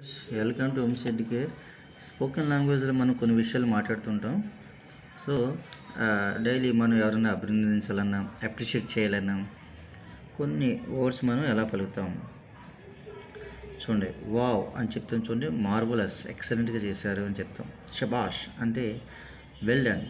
welcome to home సెడ్కి spoken లాంగ్వేజ్లో మనం కొన్ని విషయాలు మాట్లాడుతుంటాం సో డైలీ మనం ఎవరైనా అభినందించాలన్నా అప్రిషియేట్ చేయాలన్నా కొన్ని వర్డ్స్ మనం ఎలా పలుకుతాం చూడండి వావ్ అని చెప్తాం చూడండి మార్వలస్ ఎక్సలెంట్గా చేశారు అని చెప్తాం షబాష్ అంటే వెల్ డన్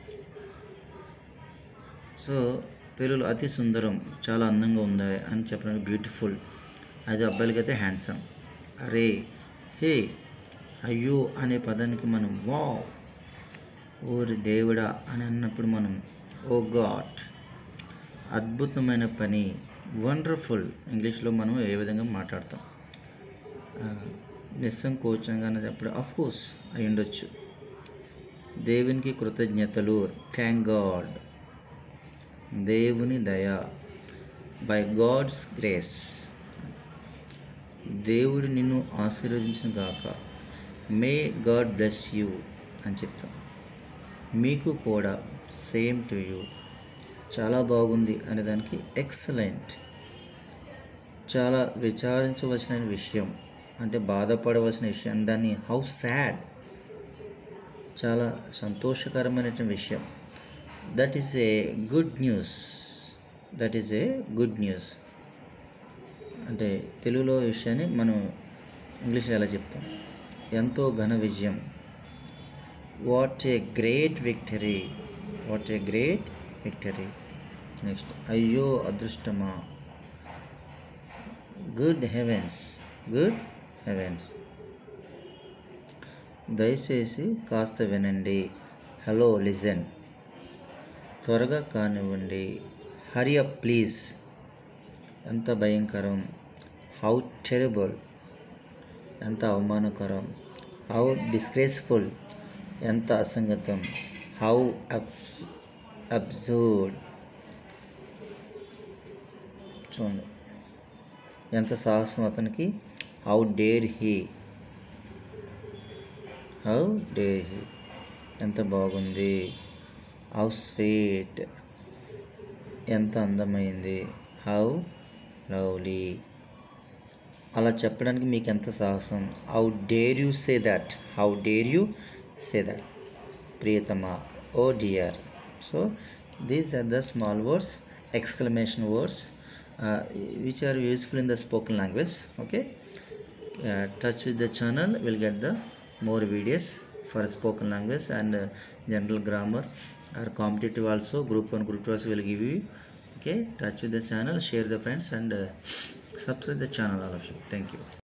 సో తెలుగులో అతి సుందరం చాలా అందంగా ఉంది అని చెప్పడానికి బ్యూటిఫుల్ అది అబ్బాయిలకైతే హ్యాండ్సమ్ అరే హే అయ్యో అనే పదానికి మనం వావ్ ఓరి దేవుడా అని అన్నప్పుడు మనం ఓ గాడ్ అద్భుతమైన పని వండర్ఫుల్ ఇంగ్లీష్లో మనం ఏ విధంగా మాట్లాడతాం నిస్సంకోచంగానే చెప్పడం అఫ్ కోర్స్ అయి ఉండొచ్చు దేవునికి కృతజ్ఞతలు థ్యాంక్ గాడ్ దేవుని దయ బై గాడ్స్ గ్రేస్ దేవుడు నిన్ను ఆశీర్వదించిన గాక మే గాడ్ బ్లెస్ యూ అని చెప్తాం మీకు కూడా సేమ్ టు యూ చాలా బాగుంది అనే దానికి ఎక్సలెంట్ చాలా విచారించవలసిన విషయం అంటే బాధపడవలసిన విషయం దాన్ని హౌ సాడ్ చాలా సంతోషకరమైనటువంటి విషయం that is a good news that is a good news అంటే తెలుగులో విషయాన్ని మనం ఇంగ్లీష్లో ఎలా చెప్తాం ఎంతో ఘన విజయం what a great victory what a great victory next అయ్యో అదృష్టమా గుడ్ హెవెన్స్ గుడ్ హెవెన్స్ దయచేసి కాస్త వినండి హలో లిజన్ త్వరగా కానివ్వండి హరి అప్ ప్లీజ్ ఎంత భయంకరం హౌ టెరబుల్ ఎంత అవమానకరం హౌ డిస్గ్రేస్ఫుల్ ఎంత అసంగతం హౌ అబ్ అబ్జూడ్ చూడండి ఎంత సాహసం అతనికి how dare he how dare he ఎంత బాగుంది హౌ స్వీట్ ఎంత అందమైంది హౌ లవ్లీ అలా చెప్పడానికి మీకు ఎంత సాహసం how dare you say that how dare you say that ప్రియతమా oh dear so these are the small words exclamation words which are useful in the spoken language okay touch with the channel will get the more videos for spoken language and uh, general grammar or competitive also group 1 group 2 also will give you okay touch with the channel share the friends and uh, subscribe the channel all of you thank you